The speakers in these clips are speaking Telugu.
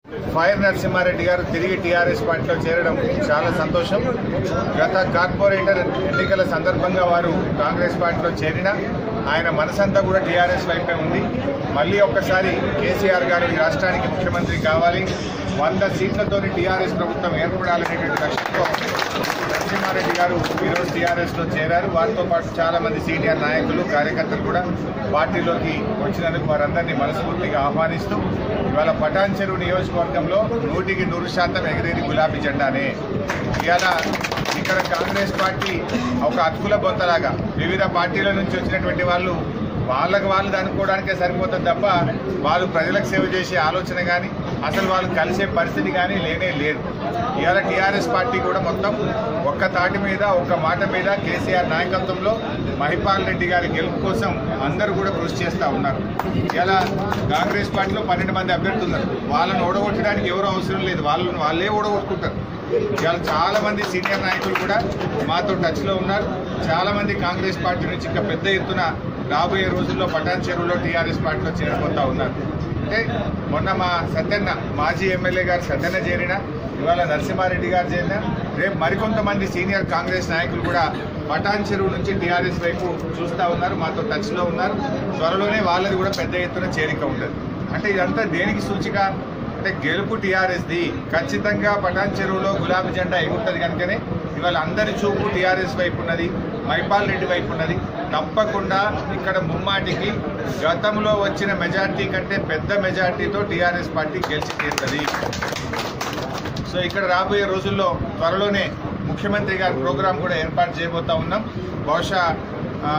ఫైర్ నరసింహారెడ్డి గారు తిరిగి టీఆర్ఎస్ పార్టీలో చేరడం చాలా సంతోషం గత కార్పొరేటర్ ఎన్నికల సందర్భంగా వారు కాంగ్రెస్ పార్టీలో చేరిన ఆయన మనసంతా కూడా టీఆర్ఎస్ వైపే ఉంది మళ్ళీ ఒక్కసారి కేసీఆర్ గారు ఈ రాష్ట్రానికి ముఖ్యమంత్రి కావాలి వంద సీట్లతోని టీఆర్ఎస్ ప్రభుత్వం ఏర్పడాలనేటువంటి లక్ష్యంతో నరసింహారెడ్డి గారు ఈరోజు టీఆర్ఎస్ లో చేరారు వారితో పాటు చాలా మంది సీనియర్ నాయకులు కార్యకర్తలు కూడా పార్టీలోకి వచ్చినందుకు వారందరినీ మనస్ఫూర్తిగా ఆహ్వానిస్తూ ఇవాళ పటాన్ చెరువు నియోజకవర్గంలో నూటికి నూరు శాతం ఎగిరేది గులాబీ జెండానే ఇవాళ ఇక్కడ కాంగ్రెస్ పార్టీ ఒక అతుకుల బొంతలాగా వివిధ పార్టీల నుంచి వచ్చినటువంటి వాళ్ళు వాళ్ళకి వాళ్ళు అనుకోవడానికే సరిపోతుంది తప్ప వాళ్ళు ప్రజలకు సేవ చేసే ఆలోచన కానీ అసలు వాళ్ళు కలిసే పరిస్థితి కానీ లేనే లేదు ఇవాళ టీఆర్ఎస్ పార్టీ కూడా మొత్తం ఒక్క తాటి మీద ఒక్క మాట మీద కేసీఆర్ నాయకత్వంలో మహిపాల్ రెడ్డి గారి గెలుపు కోసం అందరూ కూడా కృషి చేస్తూ ఉన్నారు ఇలా కాంగ్రెస్ పార్టీలో పన్నెండు మంది అభ్యర్థులు ఉన్నారు వాళ్ళని ఓడగొట్టడానికి ఎవరు అవసరం లేదు వాళ్ళని వాళ్ళే ఓడగొట్టుకుంటారు ఇవాళ చాలా మంది సీనియర్ నాయకులు కూడా మాతో టచ్ లో ఉన్నారు చాలా మంది కాంగ్రెస్ పార్టీ నుంచి ఇంకా పెద్ద ఎత్తున రాబోయే రోజుల్లో పటాన్ చెరువులో టీఆర్ఎస్ పార్టీలో చేరిపోతా ఉన్నారు అంటే మొన్న మా సత్యన్న మాజీ ఎమ్మెల్యే గారు సత్యన్న చేరిన ఇవాళ నరసింహారెడ్డి గారు చేరిన రేపు మరికొంతమంది సీనియర్ కాంగ్రెస్ నాయకులు కూడా పటాన్ చెరువు నుంచి టీఆర్ఎస్ వైపు చూస్తా ఉన్నారు మాతో టచ్ లో ఉన్నారు త్వరలోనే వాళ్ళది కూడా పెద్ద ఎత్తున చేరిక ఉంటుంది అంటే ఇదంతా దేనికి సూచిక అంటే గెలుపు టీఆర్ఎస్ ది ఖచ్చితంగా పటాన్ చెరువులో గులాబీ జెండా ఎగురుతుంది కనుకనే ఇవాళ అందరి చూపు టీఆర్ఎస్ వైపు ఉన్నది మైపాల్ రెడ్డి వైపు ఉన్నది తప్పకుండా ఇక్కడ ముమ్మాటికి గతంలో వచ్చిన మెజార్టీ కంటే పెద్ద మెజార్టీతో టీఆర్ఎస్ పార్టీ గెలిచి తీరుతుంది సో ఇక్కడ రాబోయే రోజుల్లో త్వరలోనే ముఖ్యమంత్రి గారి ప్రోగ్రాం కూడా ఏర్పాటు చేయబోతా ఉన్నాం బహుశా ఆ,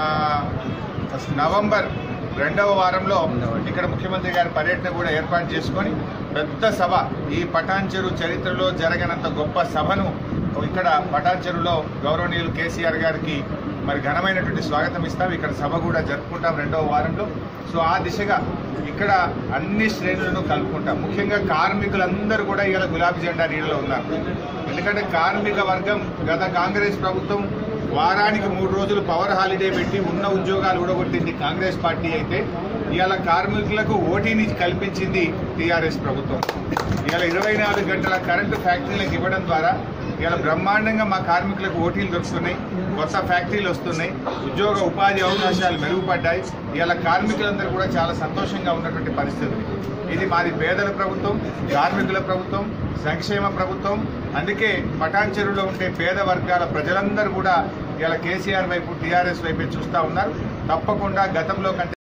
నవంబర్ రెండవ వారంలో ఇక్కడ ముఖ్యమంత్రి గారి పర్యటన కూడా ఏర్పాటు చేసుకొని పెద్ద సభ ఈ పటాన్ చెరువు చరిత్రలో జరగనంత గొప్ప సభను ఇక్కడ పటాన్ చెరువులో గౌరవనీయులు కేసీఆర్ గారికి మరి ఘనమైనటువంటి స్వాగతం ఇస్తాం ఇక్కడ సభ కూడా జరుపుకుంటాం రెండవ వారంలో సో ఆ దిశగా ఇక్కడ అన్ని శ్రేణులను కలుపుకుంటాం ముఖ్యంగా కార్మికులందరూ కూడా ఇవాళ గులాబీ జెండా నీడలో ఉన్నారు ఎందుకంటే కార్మిక వర్గం గత కాంగ్రెస్ ప్రభుత్వం వారానికి మూడు రోజులు పవర్ హాలిడే పెట్టి ఉన్న ఉద్యోగాలు ఊడగొట్టింది కాంగ్రెస్ పార్టీ అయితే ఇవాళ కార్మికులకు ఓటీని కల్పించింది టీఆర్ఎస్ ప్రభుత్వం ఇవాళ ఇరవై నాలుగు గంటల కరెంటు ఫ్యాక్టరీలకు ఇవ్వడం ద్వారా ఇవాళ బ్రహ్మాండంగా మా కార్మికులకు ఓటీలు దొరుకుతున్నాయి కొత్త ఫ్యాక్టరీలు వస్తున్నాయి ఉద్యోగ ఉపాధి అవకాశాలు మెరుగుపడ్డాయి ఇవాళ కార్మికులందరూ కూడా చాలా సంతోషంగా ఉన్నటువంటి పరిస్థితి ఇది మాది పేదల ప్రభుత్వం కార్మికుల ప్రభుత్వం సంక్షేమ ప్రభుత్వం అందుకే పటాన్ చెరువులో ఉండే పేద వర్గాల ప్రజలందరూ కూడా ఇలా కేసీఆర్ వైపు టీఆర్ఎస్ వైపే చూస్తూ ఉన్నారు తప్పకుండా గతంలో కంటే